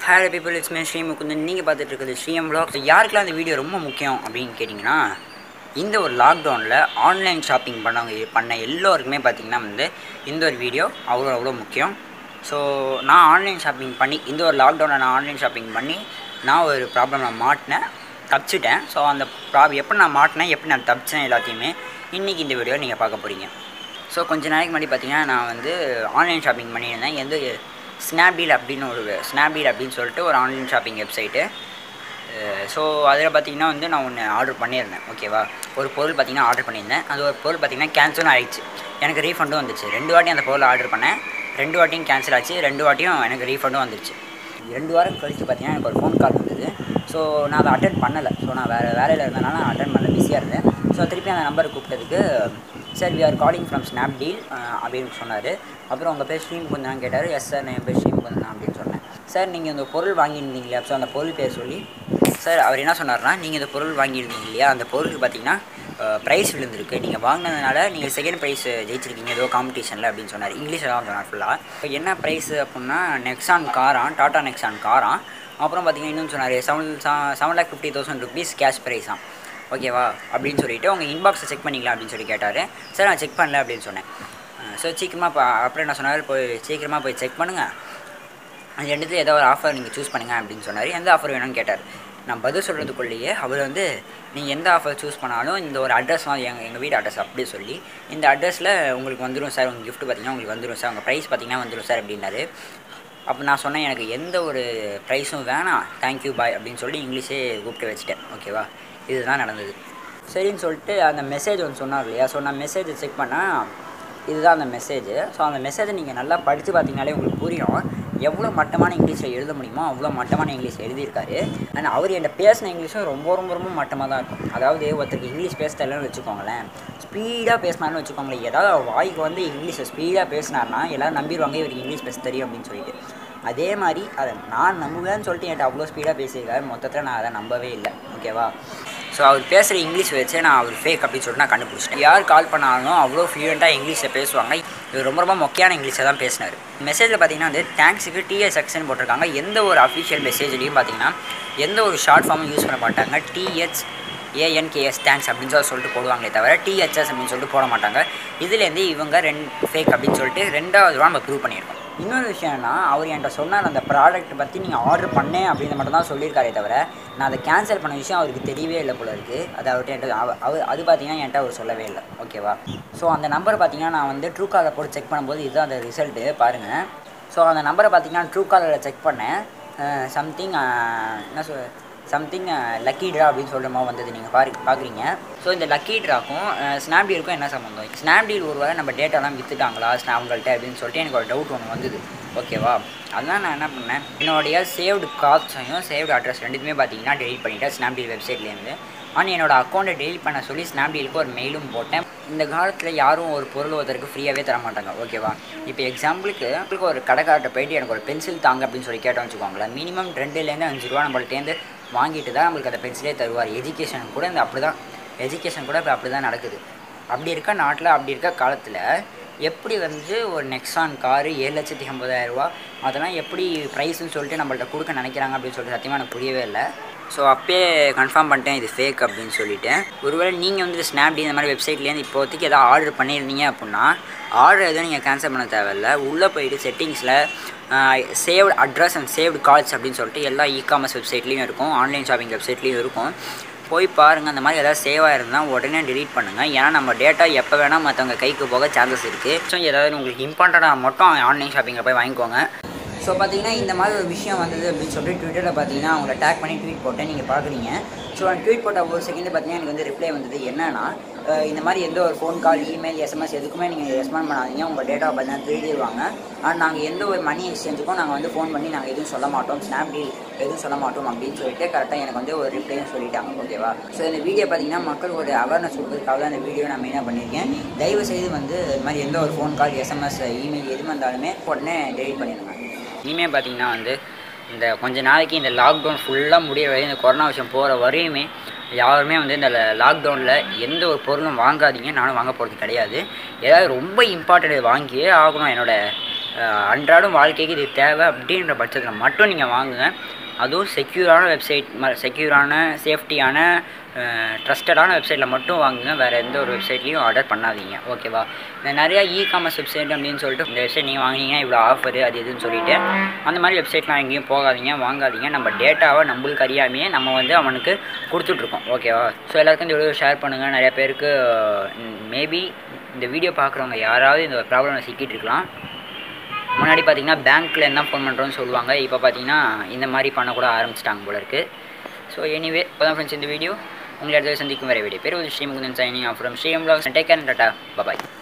hi people it's me Sri Mukundan நீங்கள் பார்த்துட்டு இருக்கிறது ஸ்ரீஎம் vlog யாருக்கெல்லாம் அந்த வீடியோ ரொம்ப முக்கியம் அப்படின்னு கேட்டிங்கன்னா இந்த ஒரு லாக்டவுனில் ஆன்லைன் ஷாப்பிங் பண்ணவங்க பண்ண எல்லோருக்குமே பார்த்திங்கன்னா வந்து இந்த ஒரு வீடியோ அவ்வளோ அவ்வளோ முக்கியம் ஸோ நான் ஆன்லைன் ஷாப்பிங் பண்ணி இந்த ஒரு லாக்டவுனில் நான் ஆன்லைன் ஷாப்பிங் பண்ணி நான் ஒரு ப்ராப்ளமில் மாட்டினேன் தப்பிச்சிட்டேன் ஸோ அந்த ப்ராப் எப்படி நான் மாட்டினேன் எப்படி நான் தப்பிச்சேன் எல்லாத்தையுமே இன்றைக்கி இந்த வீடியோ நீங்கள் பார்க்க போகிறீங்க ஸோ கொஞ்ச நாளைக்கு முன்னாடி பார்த்தீங்கன்னா நான் வந்து ஆன்லைன் ஷாப்பிங் பண்ணியிருந்தேன் எந்த ஸ்னாப்டீல் அப்படின்னு ஒரு ஸ்னாப்டீல் அப்படின்னு சொல்லிட்டு ஒரு ஆன்லைன் ஷாப்பிங் வெப்சைட்டு ஸோ அதில் பார்த்தீங்கன்னா வந்து நான் ஒன்று ஆர்டர் பண்ணியிருந்தேன் ஓகேவா ஒரு பொருள் பார்த்தீங்கன்னா ஆர்டர் பண்ணியிருந்தேன் அது ஒரு பொருள் பார்த்தீங்கன்னா கேன்சலும் ஆயிடுச்சு எனக்கு ரீஃபண்டும் வந்துச்சு ரெண்டு வாட்டி அந்த பொருளை ஆர்டர் பண்ணேன் ரெண்டு வாட்டியும் கேன்சல் ஆச்சு ரெண்டு வாட்டியும் எனக்கு ரீஃபண்டும் வந்துச்சு ரெண்டு வாரம் கழித்து பார்த்தீங்கன்னா எனக்கு ஒரு ஃபோன் கால் வந்தது ஸோ நான் அதை அட்டன் பண்ணலை ஸோ நான் வேறு வேலையில் இருந்தனால நான் அட்டன் பண்ண பிஸியாக இருந்தேன் ஸோ திருப்பி அந்த நம்பரை கூப்பிட்டதுக்கு sir we are calling from Snapdeal அப்படின்னு சொன்னார் அப்புறம் உங்கள் பேர் ஸ்ரீமுகுந்தான் கேட்டார் எஸ் சார் என் பேர் ஸ்ரீமுகுந்தான் அப்படின்னு சொன்னேன் சார் நீங்கள் இந்த பொருள் வாங்கியிருந்தீங்களா ஸோ அந்த பொருள் பேர் சொல்லி சார் அவர் என்ன சொன்னார்னா நீங்கள் இந்த பொருள் வாங்கியிருந்தீங்க இல்லையா அந்த பொருளுக்கு பார்த்தீங்கன்னா ப்ரைஸ் விழுந்திருக்கு நீங்கள் வாங்கினதுனால நீங்கள் செகண்ட் ப்ரைஸ் ஜெயிச்சிருக்கீங்க ஏதோ காம்படிஷனில் அப்படின்னு சொன்னார் இங்கிலீஷில் தான் சொன்னார் ஃபுல்லாக இப்போ என்ன ப்ரைஸ் அப்படின்னா நெக்ஸான் காரான் டாடா நெக்ஸான் காரான் அப்புறம் பார்த்தீங்கன்னா இன்னும் சொன்னார் seven seven lakh fifty thousand rupees cash ப்ரைஸாம் ஓகேவா அப்படின்னு சொல்லிட்டு உங்கள் இன்பாக்ஸை செக் பண்ணிக்கலாம் அப்படின்னு சொல்லி கேட்டார் சார் நான் செக் பண்ணல அப்படின்னு சொன்னேன் ஸோ சீக்கிரமாக இப்போ அப்புறம் என்ன சொன்னார் போய் சீக்கிரமாக போய் செக் பண்ணுங்கள் அது ரெண்டுத்துல ஏதோ ஒரு ஆஃபர் நீங்கள் சூஸ் பண்ணுங்கள் அப்படின்னு சொன்னார் எந்த ஆஃபர் வேணும்னு கேட்டார் நான் பதில் சொல்கிறதுக்குள்ளேயே அவர் வந்து நீங்கள் எந்த ஆஃபர் சூஸ் பண்ணாலும் இந்த ஒரு அட்ரஸ் தான் எங்கள் எங்கள் வீடு அட்ரஸ் அப்படி சொல்லி இந்த அட்ரஸில் உங்களுக்கு வந்துடும் சார் உங்கள் gift பார்த்தீங்கன்னா உங்களுக்கு வந்துடும் சார் உங்கள் ப்ரைஸ் பார்த்தீங்கன்னா வந்துடும் சார் அப்படின்னாரு அப்போ நான் சொன்னேன் எனக்கு எந்த ஒரு ப்ரைஸும் வேணாம் தேங்க்யூ பாய் அப்படின்னு சொல்லி இங்கிலீஷே கூப்பிட்டு வச்சுட்டேன் ஓகேவா இதுதான் நடந்தது சரின்னு சொல்லிட்டு அந்த மெசேஜ் ஒன்று சொன்னார் இல்லையா ஸோ நான் மெசேஜை செக் பண்ணால் இதுதான் அந்த மெசேஜ் ஸோ அந்த மெசேஜை நீங்கள் நல்லா படித்து பார்த்தீங்கனாலே உங்களுக்கு புரியும் எவ்வளோ மட்டமான இங்கிலீஷில் எழுத முடியுமோ அவ்வளோ மட்டமான இங்கிலீஷ் எழுதியிருக்காரு அண்ட் அவர் என்கிட்ட பேசின இங்கிலீஷும் ரொம்ப ரொம்ப ரொம்ப மட்டமாக தான் இருக்கும் அதாவது ஒருத்தருக்கு இங்கிலீஷ் பேச தெரியலன்னு வச்சுக்கோங்களேன் ஸ்பீடாக பேசினாருன்னு வச்சுக்கோங்களேன் ஏதாவது அவர் வாய்க்கு வந்து இங்கிலீஷை ஸ்பீடாக பேசினார்னா எல்லோரும் நம்பிடுவாங்க இவருக்கு இங்கிலீஷ் பேச தெரியும் அப்படின்னு சொல்லிட்டு அதே மாதிரி அதை நான் நம்புவேன்னு சொல்லிட்டு என்கிட்ட அவ்வளோ ஸ்பீடாக பேசியிருக்காரு மொத்தத்தில் நான் அதை நம்பவே இல்லை ஓகேவா ஸோ அவர் பேசுகிற இங்கிலீஷ் வச்சே நான் அவர் ஃபேக் அப்படின்னு சொல்லிட்டு நான் கண்டுபிடிச்சிட்டேன் யார் கால் பண்ணாலும் அவ்வளோ ஃப்ளூயண்ட்டாக இங்கிலீஷில் பேசுவாங்க இவர் ரொம்ப ரொம்ப மொக்கையான இங்கிலீஷை தான் பேசினார் மெசேஜில் பார்த்தீங்கன்னா வந்து தேங்க்ஸுக்கு டிஎஸ் செக்ஷன் போட்டிருக்காங்க எந்த ஒரு அஃபிஷியல் மெசேஜ்லேயும் பார்த்தீங்கன்னா எந்த ஒரு ஷார்ட் ஃபார்மும் யூஸ் பண்ண மாட்டாங்க டிஹெச் ஏஎன்கேஎஸ் தேங்க்ஸ் அப்படின்னு சொல்லி சொல்லிட்டு போடுவாங்களே தவிர டிஹெச்எஸ் அப்படின்னு சொல்லிட்டு போட மாட்டாங்க இதுலேருந்து இவங்க ரெண்டு ஃபேக் அப்படின்னு சொல்லிட்டு ரெண்டாவது ரூபா நம்ம ப்ரூவ் பண்ணியிருக்கோம் இன்னொரு விஷயம்னா அவர் என்கிட்ட சொன்னார் அந்த ப்ராடக்ட் பற்றி நீங்கள் ஆர்டர் பண்ணேன் அப்படின்னு மட்டும் தான் சொல்லியிருக்காரே தவிர நான் அதை கேன்சல் பண்ண விஷயம் அவருக்கு தெரியவே இல்லை போல இருக்குது அது அவர்கிட்ட என்கிட்ட அவ- அவர் அது பார்த்தீங்கன்னா என்கிட்ட அவர் சொல்லவே இல்லை ஓகேவா ஸோ அந்த நம்பர் பார்த்தீங்கன்னா நான் வந்து ட்ரூ காலர் போட்டு செக் பண்ணும்போது இதுதான் அந்த ரிசல்ட்டு பாருங்கள் ஸோ அந்த நம்பரை பார்த்தீங்கன்னா ட்ரூ காலரில் செக் பண்ணேன் சம்திங் என்ன சொல் சம்திங் லக்கி ட்ரா அப்படின்னு சொல்கிற மாதிரி வந்தது நீங்கள் பாரு பார்க்குறீங்க ஸோ இந்த லக்கி ட்ராக்கும் ஸ்னாப்டீலுக்கும் என்ன சம்மந்தம் ஸ்னாப்டீல் ஒரு வேளை நம்ம டேட்டாலாம் விற்றுட்டாங்களா அவங்கள்ட்ட அப்படின்னு சொல்லிட்டு எனக்கு ஒரு டவுட் ஒன்று வந்தது ஓகேவா அதனால் நான் என்ன பண்ணேன் என்னுடைய சேவ்டு கால்ஸையும் சேவ்டு அட்ரஸ் ரெண்டுத்துமே பார்த்தீங்கன்னா டெலிட் பண்ணிட்டேன் ஸ்னாப்டீல் வெப்சைட்லேருந்து ஆனால் என்னோட அக்கௌண்ட்டை டெலிட் பண்ண சொல்லி ஸ்னாப்டீலுக்கு ஒரு மெயிலும் போட்டேன் இந்த காலத்தில் யாரும் ஒரு பொருள் ஒருத்தருக்கு ஃப்ரீயாகவே தர மாட்டாங்க ஓகேவா இப்போ எக்ஸாம்பிளுக்கு உங்களுக்கு ஒரு கடைக்கார்ட்ட போயிட்டு எனக்கு ஒரு பென்சில் தாங்க அப்படின்னு சொல்லி கேட்டோம்னு வச்சுக்கோங்களேன் மினிமம் ரெண்டுலேருந்து அஞ்சு ரூபா நம்மள்ட்டேருந்து வாங்கிட்டு தான் நம்மளுக்கு அந்த பென்சிலே தருவார் எஜுகேஷன் கூட இந்த அப்படி தான் எஜுகேஷன் கூட இப்போ அப்படி தான் நடக்குது அப்படி இருக்க நாட்டில் அப்படி இருக்க காலத்தில் எப்படி வந்து ஒரு நெக்ஸான் காரு ஏழு லட்சத்தி ஐம்பதாயிரம் ரூபா அதெல்லாம் எப்படி ப்ரைஸ்னு சொல்லிட்டு நம்மள்ட்ட கொடுக்க நினைக்கிறாங்க அப்படின்னு சொல்லிட்டு சத்தியமாக எனக்கு புரியவே இல்லை ஸோ அப்பயே கன்ஃபார்ம் பண்ணிட்டேன் இது ஃபேக் அப்படின்னு சொல்லிட்டு ஒருவேளை நீங்கள் வந்து ஸ்னாப்டீல் இந்த மாதிரி வெப்சைட்லேருந்து இப்போதைக்கு எதாவது ஆர்டர் பண்ணியிருந்தீங்க அப்படின்னா ஆர்டர் எதுவும் நீங்கள் கேன்சல் பண்ண தேவையில்ல உள்ளே போயிட்டு செட்டிங்ஸில் saved address and saved calls அப்படின்னு சொல்லிட்டு எல்லா இ காமர்ஸ் வெப்சைட்லேயும் இருக்கும் ஆன்லைன் ஷாப்பிங் வெப்சைட்லேயும் இருக்கும் போய் பாருங்கள் அந்த மாதிரி ஏதாவது சேவ் ஆயிருந்தால் உடனே delete பண்ணுங்கள் ஏன்னா நம்ம டேட்டா எப்போ வேணால் மற்றவங்க கைக்கு போக சான்சஸ் இருக்குது ஸோ ஏதாவது உங்களுக்கு இம்பார்ட்டண்ட்டாக மட்டும் ஆன்லைன் ஷாப்பிங்கில் போய் வாங்கிக்கோங்க ஸோ பார்த்தீங்கன்னா இந்த மாதிரி ஒரு விஷயம் வந்தது அப்படின்னு சொல்லிட்டு ட்விட்டரில் பார்த்தீங்கன்னா அவங்கள டேக் பண்ணி ட்வீட் போட்டேன் நீங்கள் பார்க்குறீங்க ஸோ அந்த ட்வீட் போட்ட ஒரு செகண்ட் பார்த்தீங்கன்னா எனக்கு வந்து ரிப்ளை வந்தது என்னன்னா அஹ் இந்த மாதிரி எந்த ஒரு ஃபோன் கால் இமெயில் எஸ்எம்எஸ் எதுக்குமே நீங்கள் ரெஸ்பாண்ட் பண்ணாதீங்க உங்கள் டேட்டாவை பார்த்தீங்கன்னா திருடிடுவாங்க ஆனால் நாங்கள் எந்த ஒரு மணி எக்ஸ்சேஞ்சுக்கும் நாங்கள் வந்து ஃபோன் பண்ணி நாங்கள் எதுவும் சொல்ல மாட்டோம் ஸ்னாப்டீல் எதுவும் சொல்ல மாட்டோம் அப்படின்னு சொல்லிட்டு கரெக்டாக எனக்கு வந்து ஒரு ரிப்ளையும் சொல்லிட்டாங்க ஓகேவா ஸோ இந்த வீடியோ பார்த்தீங்கன்னா மக்கள் ஒரு அவேர்னஸ் கொடுக்கறதுக்காக தான் இந்த வீடியோ நான் மெயினாக பண்ணியிருக்கேன் தயவு செய்து வந்து இது மாதிரி எந்த ஒரு ஃபோன் கால் எஸ்எம்எஸ் இமெயில் எது வந்தாலுமே உடனே டெலிட் பண்ணிடுங்க இனிமேல் பார்த்தீங்கன்னா வந்து இந்த கொஞ்ச நாளைக்கு இந்த லாக்டவுன் ஃபுல்லாக முடிய வரை இந்த கொரோனா விஷயம் போகிற வரையுமே யாருமே வந்து இந்த லாக்டவுனில் எந்த ஒரு பொருளும் வாங்காதீங்க நானும் வாங்க போகிறது கிடையாது ஏதாவது ரொம்ப இம்பார்ட்டண்ட் வாங்கியே ஆகணும் என்னோட அஹ், அன்றாடம் வாழ்க்கைக்கு இது தேவை அப்படின்ற பட்சத்தில் மட்டும் நீங்கள் வாங்குங்க அதுவும் செக்யூரான வெப்சைட் செக்யூரான சேஃப்டியான ட்ரஸ்டடான வெப்சைட்டில் மட்டும் வாங்குங்க வேறு எந்த ஒரு வெப்சைட்லேயும் ஆர்டர் பண்ணாதீங்க ஓகேவா இந்த நிறையா இ காமர்ஸ் வெப்சைட் அப்படின்னு சொல்லிட்டு இந்த வெப்சைட் நீங்கள் வாங்கினீங்கன்னா இவ்வளோ ஆஃபர் அது இதுன்னு சொல்லிட்டு அந்த மாதிரி வெப்சைட்லாம் எங்கேயும் போகாதீங்க வாங்காதீங்க நம்ம டேட்டாவை நம்மளுக்கு அறியாமையே நம்ம வந்து அவனுக்கு கொடுத்துட்ருக்கோம் ஓகேவா ஸோ எல்லாருக்கும் இந்த வீடியோ ஷேர் பண்ணுங்கள் நிறைய பேருக்கு மேபி இந்த வீடியோ பார்க்குறவங்க யாராவது இந்த ப்ராப்ளமில் சிக்கிட்டு இருக்கலாம் முன்னாடி பார்த்தீங்கன்னா பேங்க்கில் என்ன ஃபோன் பண்ணுறோன்னு சொல்லுவாங்க இப்போ பார்த்தீங்கன்னா இந்த மாதிரி பண்ணக்கூட ஆரம்பிச்சிட்டாங்க போல இருக்குது ஸோ எனிவே இப்போ தான் ஃப்ரெண்ட்ஸ் இந்த வீடியோ உங்களை அடுத்த சந்திக்கும் வரை வீடியோ பேர் ஒரு ஸ்ரீமுகுந்தன் சைனிங் ஃப்ரம் ஸ்ரீம் பிளாக்ஸ் டேக் கேர் டாட்டா பாய்